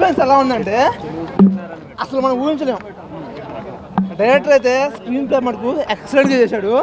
suspense ఎలా ఉందంటే అసలు మనం ఊహించలేము డైరెక్టర్ అయితే స్క్రీన్ ప్లే మనకు ఎక్సలెంట్గా చేశాడు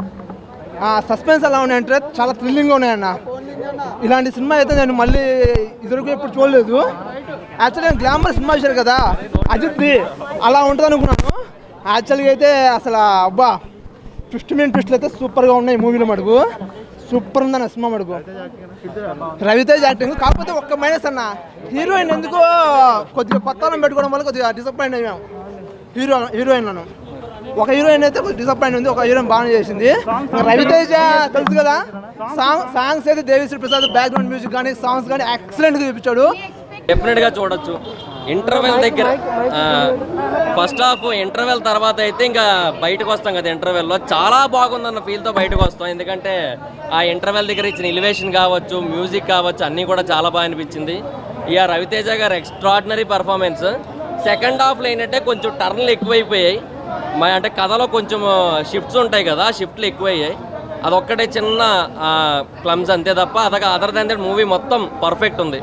ఆ సస్పెన్స్ ఎలా ఉన్నాయంటే చాలా థ్రిల్లింగ్గా ఉన్నాయన్న ఇలాంటి సినిమా అయితే నేను మళ్ళీ ఇదివరకు ఎప్పుడు చూడలేదు యాక్చువల్లీ నేను గ్లామర్ సినిమా చూశాను కదా అజిత్ది అలా ఉంటుంది అనుకున్నాను యాక్చువల్గా అయితే అసలు అబ్బా ట్విస్ట్ మీద ట్విస్ట్లు అయితే సూపర్గా ఉన్నాయి మూవీలో మడుగు సూపర్ ఉందన్న సినిమా మడుగు రవితేజ్ యాక్టింగ్ కాకపోతే ఒక్క మైనస్ అన్న హీరోయిన్ ఎందుకో కొద్దిగా కొత్త వాళ్ళని పెట్టుకోవడం వల్ల కొద్దిగా డిసప్పాయింట్ అయ్యాం హీరో హీరోయిన్లను ఒక హీరోయిన్ అయితే కొద్దిగా డిసప్పాయింట్ ఉంది ఒక హీరోయిన్ బాగానే చేసింది ఇంకా రవితేజ తెలుసు కదా సాంగ్ సాంగ్స్ అయితే దేవిశ్రీ ప్రసాద్ బ్యాక్గ్రౌండ్ మ్యూజిక్ కానీ సాంగ్స్ కానీ ఎక్సలెంట్గా చూపించాడు డెఫినెట్ గా చూడొచ్చు ఇంటర్వెల్ దగ్గర ఫస్ట్ హాఫ్ ఇంటర్వెల్ తర్వాత అయితే ఇంకా బయటకు వస్తాం కదా ఇంటర్వెల్ లో చాలా బాగుందన్న ఫీల్ తో బయటకు వస్తాం ఎందుకంటే ఆ ఇంటర్వెల్ దగ్గర ఇచ్చిన ఎలివేషన్ కావచ్చు మ్యూజిక్ కావచ్చు అన్నీ కూడా చాలా బాగా అనిపించింది ఇక రవితేజ గారు ఎక్స్ట్రాడినరీ పర్ఫార్మెన్స్ సెకండ్ హాఫ్లో ఏంటంటే కొంచెం టర్న్లు ఎక్కువైపోయాయి మా అంటే కథలో కొంచెం షిఫ్ట్స్ ఉంటాయి కదా షిఫ్ట్లు ఎక్కువయ్యాయి అదొక్కటే చిన్న క్లమ్స్ అంతే తప్ప అదొక అదర్ దాన్ దట్ మూవీ మొత్తం పర్ఫెక్ట్ ఉంది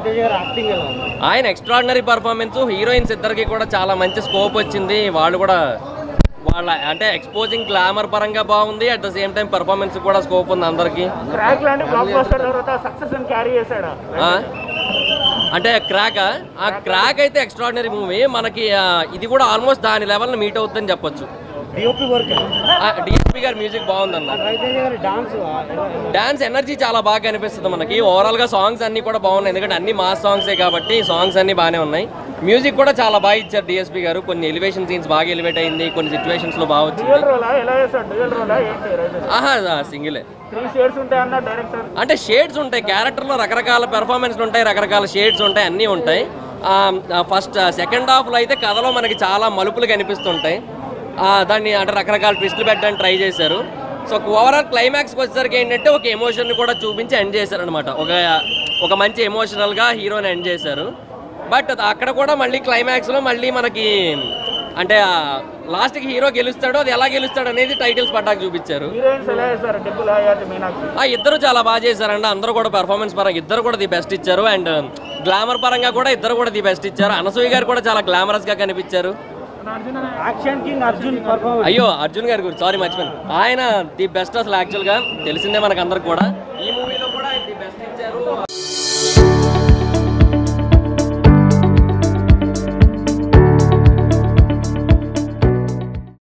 ఆయన ఎక్స్ట్రాడినరీ పర్ఫార్మెన్స్ హీరోయిన్స్ ఇద్దరికి కూడా చాలా మంచి స్కోప్ వచ్చింది వాళ్ళు కూడా వాళ్ళ అంటే ఎక్స్పోజింగ్ గ్లామర్ పరంగా బాగుంది at the same time performance కూడా స్కోప్ ఉంది అందరికి క్రాక్ లాంటి బ్లాక్ బస్టర్ తర్వాత సక్సెస్ అని క్యారీ చేశాడు అంటే క్రాక్ ఆ క్రాక్ అయితే ఎక్స్ట్రాడినరీ మూవీ మనకి ఆ, ఇది కూడా ఆల్మోస్ట్ దాని లెవెల్ మీట్ అవుతుందని చెప్పొచ్చు డిఓపి వర్క్ డిఎస్పీ గారి మ్యూజిక్ బాగుందన్న రవితేజ గారి డాన్స్ డాన్స్ ఎనర్జీ చాలా బాగా కనిపిస్తుంది మనకి ఓవరాల్ గా సాంగ్స్ అన్ని కూడా బాగున్నాయి ఎందుకంటే అన్ని మాస్ సాంగ్సే కాబట్టి సాంగ్స్ అన్ని బాగానే ఉన్నాయి మ్యూజిక్ కూడా చాలా బాగా ఇచ్చారు డిఎస్పీ గారు కొన్ని ఎలివేషన్ సీన్స్ బాగా ఎలివేట్ అయింది కొన్ని సిచ్యువేషన్స్ లో బాగా వచ్చింది డ్యూయల్ రోలా ఎలా చేశాడు డ్యూయల్ రోలా ఏంటి రవితేజ ఆహా సింగిలే త్రీ షేడ్స్ ఉంటాయన్న డైరెక్టర్ అంటే షేడ్స్ ఉంటాయి క్యారెక్టర్లో రకరకాల పెర్ఫార్మెన్స్లు ఉంటాయి రకరకాల షేడ్స్ ఉంటాయి అన్నీ ఉంటాయి ఫస్ట్ సెకండ్ హాఫ్లో అయితే కథలో మనకి చాలా మలుపులు కనిపిస్తుంటాయి ఆ, దాన్ని అంటే రకరకాల ట్విస్టులు పెట్టడానికి ట్రై చేశారు సో ఓవరాల్ క్లైమాక్స్కి వచ్చేసరికి ఏంటంటే ఒక ఎమోషన్ కూడా చూపించి ఎండ్ చేశారనమాట ఒక ఒక మంచి ఎమోషనల్గా హీరోని ఎండ్ చేశారు బట్ అక్కడ కూడా మళ్ళీ క్లైమాక్స్లో మళ్ళీ మనకి అంటే లాస్ట్కి హీరో గెలుస్తాడో అది ఎలా గెలుస్తాడు అనేది టైటిల్స్ పడ్డాక చూపించారు హీరోయిన్స్ ఎలా చేశారు డబ్బులు హయాతి మీనాక్షి ఆ ఇద్దరు చాలా బాగా చేశారండి అందరూ కూడా పెర్ఫార్మెన్స్ పరంగా ఇద్దరు కూడా ది బెస్ట్ ఇచ్చారు అండ్ గ్లామర్ పరంగా కూడా ఇద్దరు కూడా ది బెస్ట్ ఇచ్చారు అనసూయ గారు కూడా చాలా గ్లామరస్ గా కనిపించారు యాక్షన్ కింగ్ అర్జున్ పర్ఫార్మెన్స్ అయ్యో అర్జున్ గారి గురించి సారీ మర్చిపోయాను ఆయన ది బెస్ట్ అసలు యాక్చువల్ గా తెలిసిందే మనకు అందరికి కూడా ఈ మూవీలో కూడా ది బెస్ట్ ఇచ్చారు